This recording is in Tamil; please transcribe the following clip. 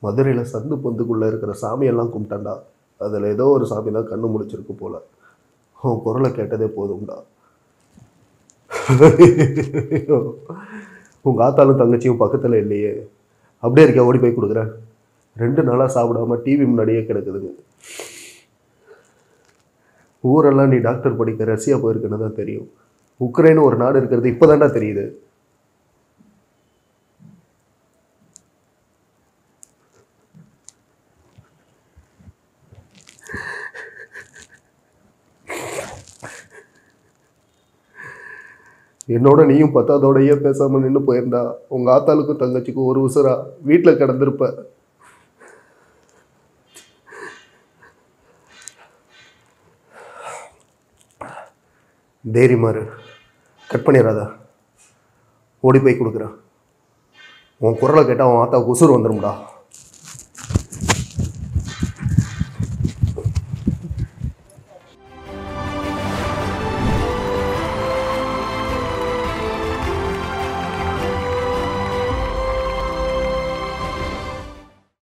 மதுரையில் சந்து பொந்துக்குள்ளே இருக்கிற சாமியெல்லாம் கும்பிட்டேன்டா அதில் ஏதோ ஒரு சாமி தான் கண்ணு முடிச்சிருக்கு போல உன் குரலை கேட்டதே போதும்டா உங்கள் ஆத்தாலும் தங்கச்சியும் பக்கத்தில் இல்லையே அப்படியே இருக்க ஓடி போய் கொடுக்குறேன் ரெண்டு நாளாக சாப்பிடாம டிவி முன்னாடியே கிடக்குதுங்க ஊரெல்லாம் நீ டாக்டர் படிக்க ரஷ்யா போயிருக்குன்னு தான் தெரியும் உக்ரைன் ஒரு நாடு இருக்கிறது இப்போதான்டா தெரியுது என்னோட நீயும் பத்தாதோடையே பேசாமல் நின்று போயிருந்தா உங்கள் ஆத்தாளுக்கும் தங்கச்சிக்கும் ஒரு உசுரா வீட்டில் கிடந்திருப்ப தைரியமாரு கட் பண்ணிடாதா ஓடி போய் கொடுக்குறேன் உன் குரலை கேட்டால் உன் ஆத்தாவுக்கு உசுறு வந்துடும்டா